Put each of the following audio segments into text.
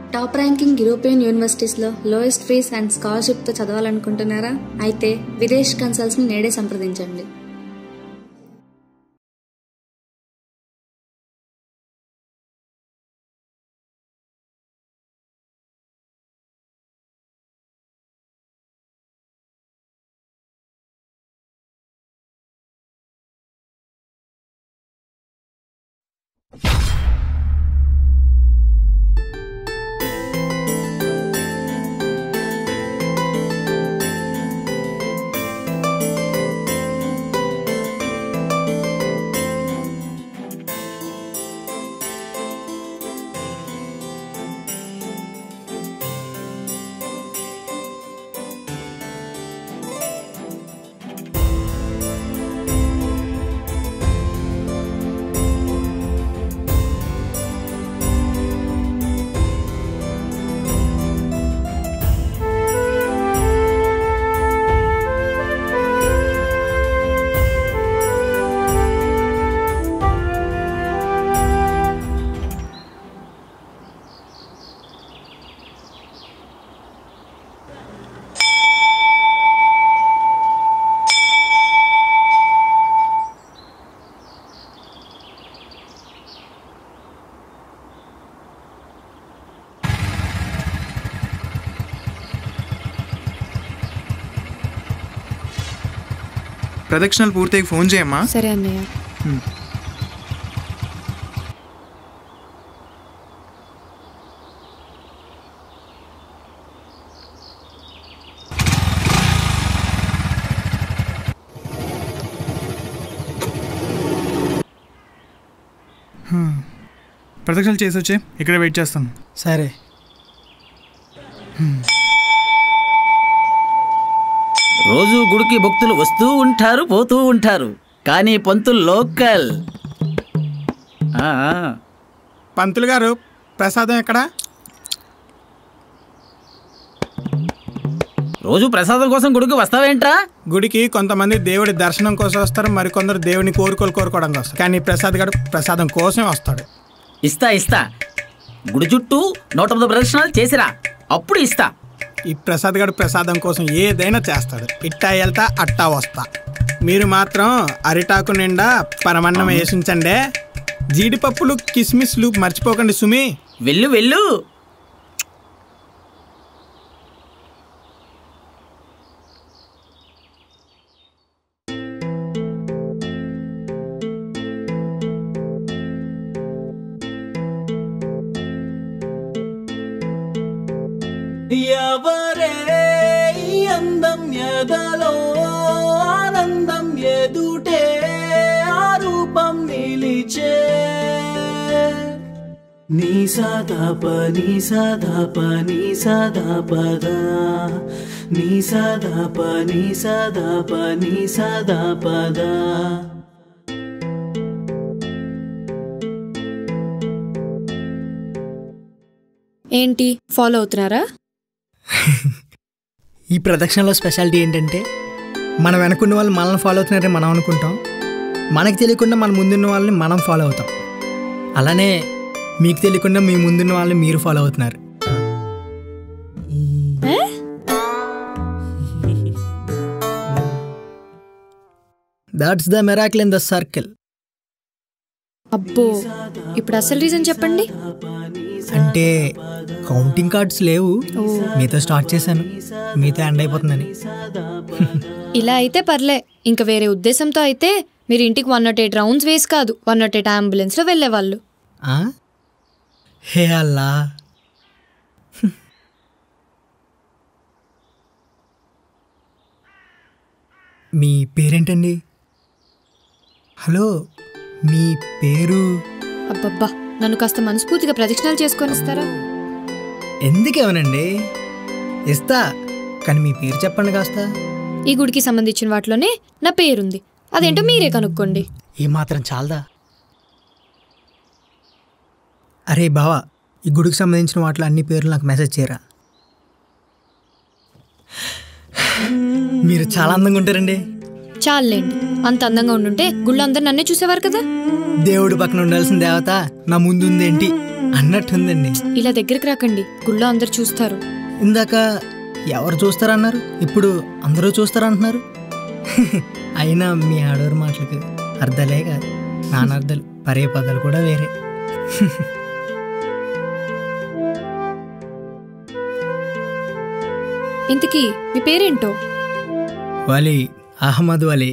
Top ranking European యూనివర్సిటీస్లో lowest fees and స్కాలర్షిప్తో చదవాలనుకుంటున్నారా అయితే విదేశ్ కన్సల్ట్స్ని నేడే సంప్రదించండి ప్రదక్షిణలు పూర్తయి ఫోన్ చేయమ్మా సరే అన్నయ్య ప్రదక్షిణలు చేసి వచ్చే ఇక్కడ వెయిట్ చేస్తాను సరే రోజు గుడికి భక్తులు వస్తూ ఉంటారు పోతూ ఉంటారు కానీ పంతులు లోకల్ ఆ, ఆ. పంతులు గారు ప్రసాదం ఎక్కడ రోజు ప్రసాదం కోసం గుడికి వస్తావేంట్రా గుడికి కొంతమంది దేవుడి దర్శనం కోసం వస్తారు మరికొందరు దేవుని కోరుకోలు కోరుకోవడానికి వస్తారు కానీ ప్రసాద్ గారు ప్రసాదం కోసమే వస్తాడు ఇస్తా ఇస్తా గుడి చుట్టూ నూట పది ప్రదక్షిణాలు చేసిరా అప్పుడు ఇస్తా ఈ ప్రసాద్ గారు ప్రసాదం కోసం ఏదైనా చేస్తాడు ఇట్టా వెళ్తా అట్టా వస్తా మీరు మాత్రం అరిటాకు నిండా పరమన్నం వేసించండి జీడిపప్పులు కిస్మిస్లు మర్చిపోకండి సుమి వెళ్ళు వెళ్ళు ఎవరే ఈ అందం ఎదలో ఆనందం ఎదుటే ఆ రూపం నిలిచే నీ సదాప నీ సదాప నీ సదాపద నీ సదాప నీ సదాప నీ సదాపద ఏంటి ఫాలో అవుతున్నారా ఈ ప్రదక్షిణలో స్పెషాలిటీ ఏంటంటే మన వెనకున్న వాళ్ళు మనల్ని ఫాలో అవుతున్నారని మనం అనుకుంటాం మనకి తెలియకుండా మన ముందున్న వాళ్ళని మనం ఫాలో అవుతాం అలానే మీకు తెలియకుండా మీ ముందున్న వాళ్ళని మీరు ఫాలో అవుతున్నారు that's the miracle in the circle అబ్బో ఇప్పుడు అసలు రీజన్ చెప్పండి అంటే కౌంటింగ్ కార్డ్స్ లేవు మీతో స్టార్ట్ చేశాను మీతో ఎండ్ అయిపోతుందని ఇలా అయితే పర్లే ఇంకా వేరే ఉద్దేశంతో అయితే మీరు ఇంటికి వన్ నాట్ ఎయిట్ రౌండ్స్ వేసి కాదు వన్ నాట్ ఎయిట్ అంబులెన్స్లో వెళ్ళేవాళ్ళు ఆ? హే అల్లా మీ పేరేంటండి హలో మీ పేరు అబ్బబ్బా నన్ను కాస్త మనస్ఫూర్తిగా ప్రదక్షిణాలు చేసుకొని ఇస్తారా ఎందుకేమనండి ఇస్తా కానీ మీ పేరు చెప్పండి కాస్త ఈ గుడికి సంబంధించిన వాటిలోనే నా పేరుంది అదేంటో మీరే కనుక్కోండి ఈ మాత్రం చాలదా అరే బావా ఈ గుడికి సంబంధించిన వాటిలో అన్ని పేర్లు నాకు మెసేజ్ చేయరా మీరు చాలా అందంగా ఉంటారండి చాలండి అంత అందంగా ఉండుంటే గుళ్ళు అందరు నన్నే చూసేవారు కదా దేవుడి పక్కన ఉండాల్సిన దేవత నా ముందు ఉందేంటి అన్నట్టుందండి ఇలా దగ్గరికి రాకండి గుళ్ళో అందరు చూస్తారు ఇందాక ఎవరు చూస్తారన్నారు ఇప్పుడు అందరూ చూస్తారంటున్నారు అయినా మీ ఆడవారి మాటలకు అర్థాలే కాదు నానార్థాలు పరే పదాలు కూడా వేరే ఇంతకీ మీ పేరేంటో వలి అహ్మద్ వలి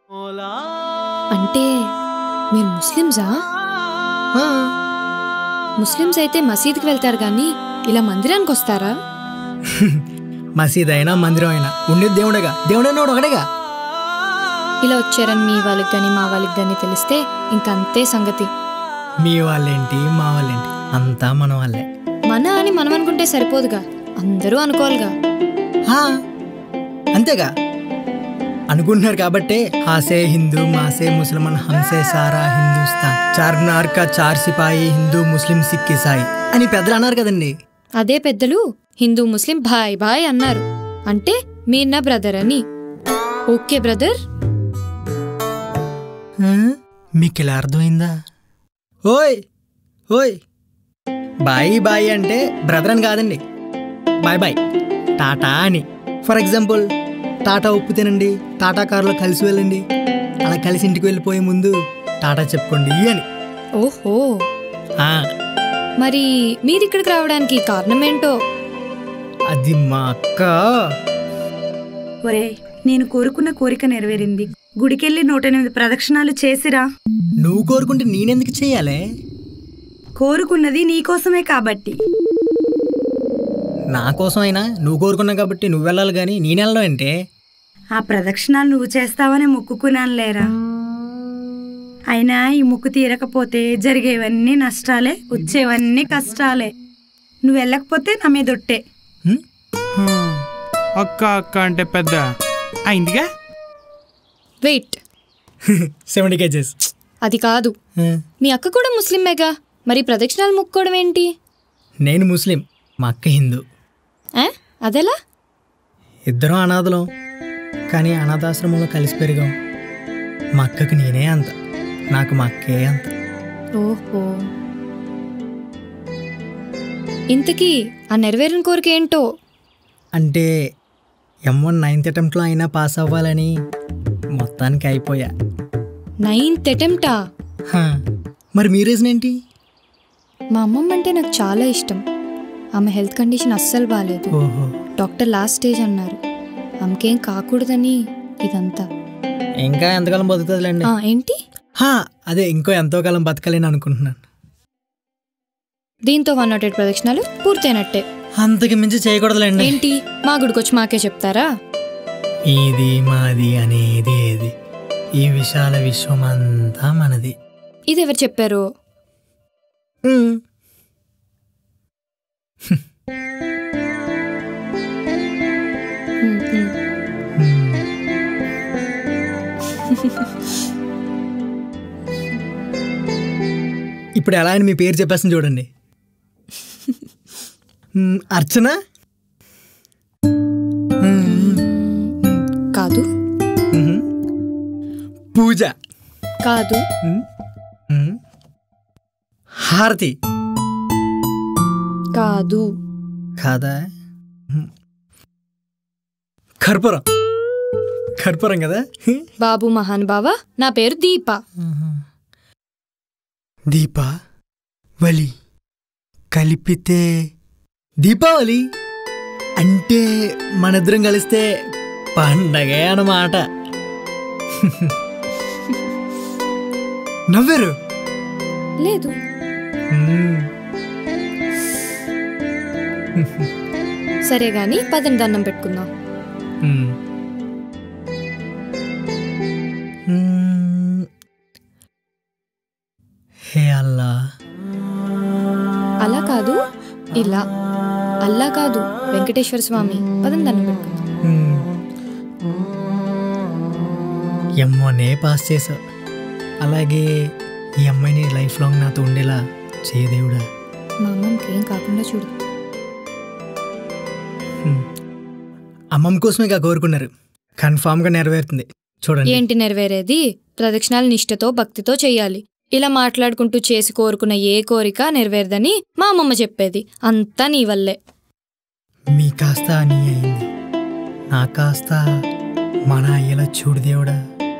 అంటే మీరు ముస్లిమ్సా ఆ, ముస్లిమ్స్ అయితే మసీద్కి వెళ్తారు కానీ ఇలా మందిరానికి వస్తారా మసీద్ అయినా మందిరం అయినా ఉండేది దేవుడేగా దేవుడైనా ఒకడేగా ఇలా వచ్చారని మీ వాళ్ళకి కానీ మా వాళ్ళకి కానీ తెలిస్తే ఇంకంతే సంగతి మీ వాళ్ళేంటి మా వాళ్ళేంటి అంతా మన వాళ్ళే మన అని మనం అనుకుంటే సరిపోదుగా అందరూ అనుకోవాలిగా హా, అంతేగా అనుకుంటున్నారు కాబట్టే హాసే హిందూ మాసే ముసల్మాన్ హంసే సారా హిందూస్తాన్ చార్మినార్ కా చార్ సిపాయి హిందూ ముస్లిం సిక్ ఇసాయి అని పెద్దలు అన్నారు కదండి అదే పెద్దలు హిందూ ముస్లిం భాయ్ భాయ్ అన్నారు అంటే మీరు నా బ్రదర్ అని ఓకే బ్రదర్ ఆ, మీకు ఇలా అర్థమైందా ఓయ్ ఓయ్ బాయ్ బాయ్ అంటే బ్రదర్ అని కాదండి బాయ్ బాయ్ టాటా అని ఫర్ ఎగ్జాంపుల్ టాటా ఉప్పు తినండి టాటా కారులో కలిసి వెళ్ళండి అలా కలిసి ఇంటికి వెళ్ళిపోయే ముందు టాటా చెప్పుకోండి అని ఓహో ఆ, మరి మీరు ఇక్కడికి రావడానికి కారణం ఏంటో అది మా అక్క ఒరే నేను కోరుకున్న కోరిక నెరవేరింది గుడికెళ్ళి నూట ఎనిమిది ప్రదక్షిణాలు చేసిరా నువ్వు కోరుకుంటే నేనెందుకు చెయ్యాలే కోరుకున్నది నీకోసమే కాబట్టి నా కోసం అయినా నువ్వు కోరుకున్నావు కాబట్టి నువ్వు వెళ్ళాలి కానీ నేను వెళ్ళడం అంటే ఆ ప్రదక్షిణాలు నువ్వు చేస్తావని మొక్కుకున్నాను లేరా అయినా ఈ ముక్కు తీరకపోతే జరిగేవన్నీ నష్టాలే వచ్చేవన్నీ కష్టాలే నువ్వు వెళ్ళకపోతే నా మీద ఒట్టే హ్మ్? అక్క అక్క అంటే పెద్ద అయిందిగా వెయిట్ సెవెంటీ కేజెస్ అది కాదు మీ అక్క కూడా ముస్లిమేగా మరి ప్రదక్షిణాలు ముక్కోవడం ఏంటి నేను ముస్లిం మా అక్క హిందూ ఆ? అదెలా ఇద్దరం అనాథలం కానీ అనాథాశ్రమంలో కలిసి పెరిగాం మా అక్కకి నేనే అంత నాకు మా అక్కే అంత ఓహో ఇంతకీ ఆ నెరవేరిన కోరిక ఏంటో అంటే ఎం వన్ నైన్త్ అటెంప్ట్లో అయినా పాస్ అవ్వాలని మొత్తానికి అయిపోయా నైన్త్ అటెంప్టా హా, మరి మీ రీజన్ ఏంటి మా అమ్మమ్మ అంటే నాకు చాలా ఇష్టం ఆమె హెల్త్ కండిషన్ అస్సలు బాగాలేదు ఓహో డాక్టర్ లాస్ట్ స్టేజ్ అన్నారు ఆమెకేం కాకూడదని ఇదంతా ఇంకా ఎంతకాలం బతుకుతుందిలేండి ఆ, ఏంటి హా, అదే ఇంకో ఎంతో కాలం బతకాలని అనుకుంటున్నాను దీంతో వన్ నాట్ ఎయిట్ ప్రదక్షిణాలు పూర్తయినట్టే అంతకు మించి చేయకూడదులేండి ఏంటి మా గుడికొచ్చి మాకే చెప్తారా ఇది మాది అనేది ఏది ఈ విశాల విశ్వం అంతా మనది ఇది ఎవరు చెప్పారు మ్మ్. ఉమ్, ఉమ్. మ్మ్. ఇప్పుడు ఎలా అని మీ పేరు చెప్పేస్తాను చూడండి మ్మ్, అర్చన మ్మ్. కాదు మ్మ్. పూజ కాదు మ్మ్. మ్మ్. హారతి కాదు కాదా మ్మ్. కర్పూరం కర్పూరం కదా బాబు మహాన్ బావా నా పేరు దీప దీప వలి కలిపితే దీపావళి అంటే మనిద్దరం కలిస్తే పండగే అన్నమాట నవ్వారు లేదు మ్మ్. సరే గాని పదని దండం పెట్టుకుందాం మ్మ్. మ్మ్. హే అల్లా అలా కాదు ఇలా అల్లా కాదు వెంకటేశ్వర స్వామి పదని దండం పెట్టుకుందాం ఎమ్మోనే పాస్ చేసావు అలాగే ఈ అమ్మాయిని లైఫ్ లాంగ్ నాతో ఉండేలా చేయదేవుడా మా అమ్మకి ఏం కాకుండా చూడు అమ్మమ్మ కోసమే ఇక కోరుకున్నారు కన్ఫామ్గా నెరవేరుతుంది చూడండి ఏంటి నెరవేరేది ప్రదక్షిణాలు నిష్ఠతో భక్తితో చేయాలి ఇలా మాట్లాడుకుంటూ చేసి కోరుకున్న ఏ కోరిక నెరవేరదని మా అమ్మమ్మ చెప్పేది అంతా నీ వల్లే మీ కాస్త నీ అయింది నా కాస్త మన అయ్యేలా చూడు దేవుడా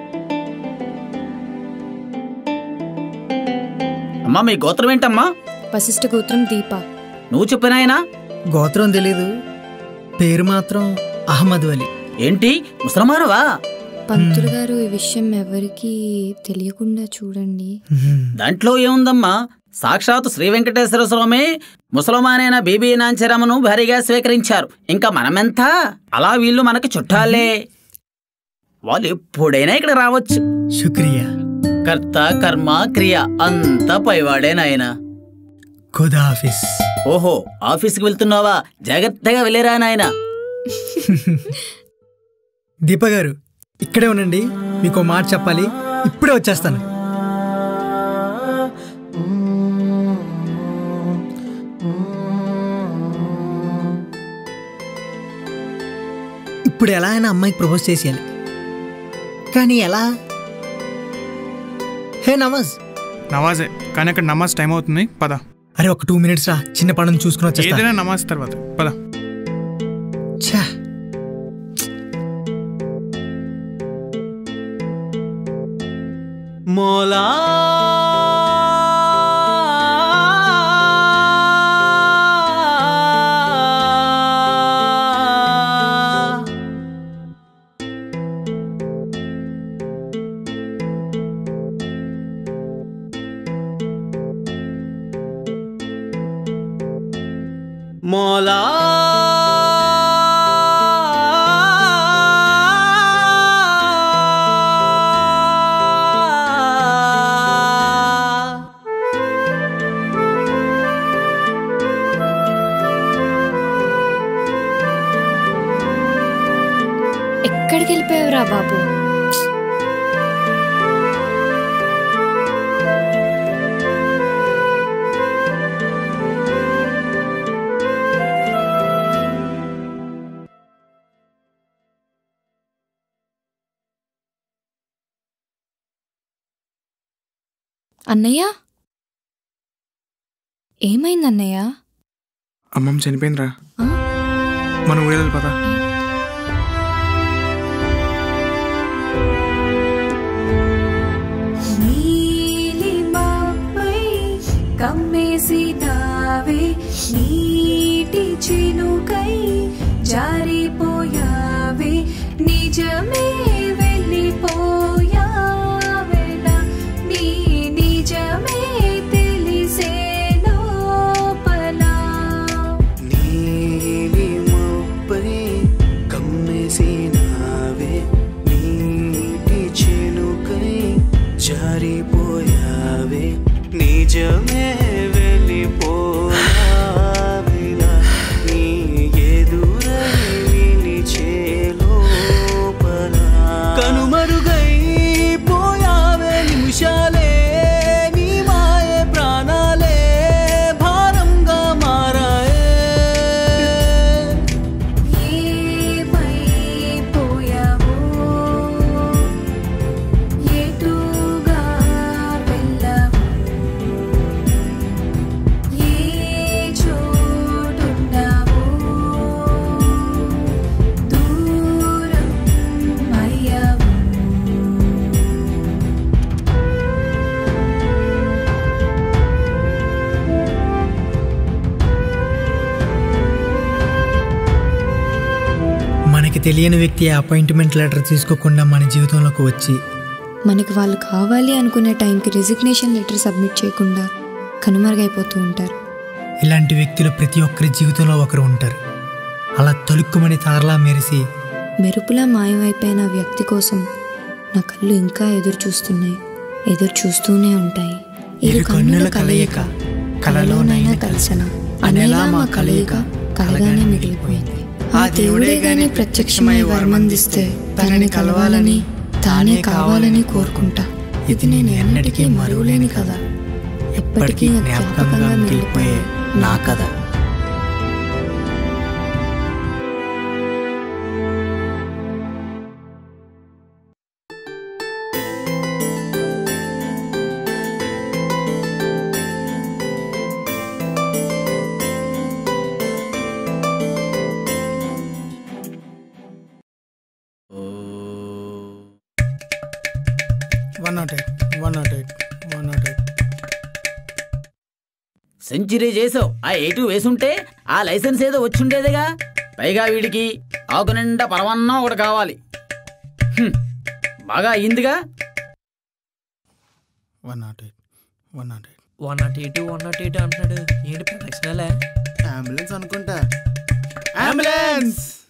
అమ్మా మీ గోత్రం ఏంటమ్మా వశిష్ఠ గోత్రం దీప నువ్వు చెప్పినాయనా గోత్రం తెలీదు పేరు మాత్రం అహ్మద్ వలి ఏంటి ముసలమానవా పంతులు గారు ఈ విషయం ఎవరికీ తెలియకుండా చూడండి దాంట్లో ఏముందమ్మా సాక్షాత్ శ్రీ వెంకటేశ్వర స్వామి ముసలమానైన బీబీ నాంచరమ్మను భారీగా స్వీకరించారు ఇంకా మనమెంత అలా వీళ్ళు మనకి చుట్టాలే వాళ్ళు ఎప్పుడైనా ఇక్కడ రావచ్చు శుక్రియా కర్త కర్మ క్రియ అంతా పైవాడే నాయన ఖుదా హాఫీస్ ఓహో ఆఫీస్కి వెళ్తున్నావా జాగ్రత్తగా వెళ్ళిరా నాయనా దీప గారు ఇక్కడే ఉండండి మీకు ఓ మాట చెప్పాలి ఇప్పుడే వచ్చేస్తాను ఇప్పుడు ఎలా అయినా అమ్మాయికి ప్రపోజ్ చేసేయాలి కానీ ఎలా హే నవాజ్ నవాజే కానీ అక్కడ నమాజ్ టైం అవుతుంది పద అరే ఒక టూ మినిట్స్ రా చిన్న పనులు చూసుకుని వచ్చేస్తా ఏదైనా నమాజ్ తర్వాత పద ఛా మోలా మోలా ఎక్కడికి వెళ్ళిపోయావురా బాబు అన్నయ్య ఏమైంది అన్నయ్య అమ్మమ్మ చనిపోయిందిరా ఆ? మనం ఊరెళ్ళి పద నీలిమపై కమ్మేసినావే నీటి చినుకై జారిపోయావే నిజమే వెళ్ళిపోయావేలా నీ నిజమే తెలిసే లోపల నీలిమపై కమ్మేసినావే నీటి చినుకై జారిపోయావే నిజమే వెళ్ళిపోయావిలా నీ ఎదురై నిలిచే లోపల కనుమరుగైపోయావే నిమిషాలే నీ మాయే ప్రాణాలే భారంగా మారాయే ఏమైపోయావో ఎటుగా వెళ్ళావో ఏ చోటున్నావో దూరం అయ్యావో మనకి తెలియని వ్యక్తి అపాయింట్మెంట్ లెటర్ తీసుకోకుండా మన జీవితంలోకి వచ్చి మనకి వాళ్ళు కావాలి అనుకునే టైంకి రిజిగ్నేషన్ లెటర్ సబ్మిట్ చేయకుండా కనుమరుగైపోతూ ఉంటారు ఇలాంటి వ్యక్తులు ప్రతి ఒక్కరి జీవితంలో ఒకరు ఉంటారు అలా తొలుక్కుమని తారలా మెరిసి మెరుపులా మాయమైపోయిన ఆ వ్యక్తి కోసం నా కళ్ళు ఇంకా ఎదురు చూస్తున్నాయి ఎదురు చూస్తూనే ఉంటాయి ఇరు కన్నుల కలయిక కలలోనైనా కలిసిన అనేలా మా కలయిక కలగానే మిగిలిపోయింది ఆ దేవుడే గాని ప్రత్యక్షమై వరమందిస్తే తనని కలవాలని తానే కావాలని కోరుకుంటా ఇది నేను ఎన్నటికీ మరువలేని కదా ఎప్పటికీ జ్ఞాపకంగా మిగిలిపోయే నా కథ one nought eight one nought eight one nought eight century చేసావు ఆ ఎయిటు వేసుంటే ఆ లైసెన్స్ ఏదో వచ్చుండేదిగా పైగా వీడికి ఆకు నిండా పరమన్నం ఒకటి కావాలి హ్మ్, బాగా అయ్యిందిగా one nought eight one nought eight one nought eight one nought eight అంటున్నాడు ఏంటి ప్రదక్షిణలే అంబులెన్స్ అనుకుంటా అంబులెన్స్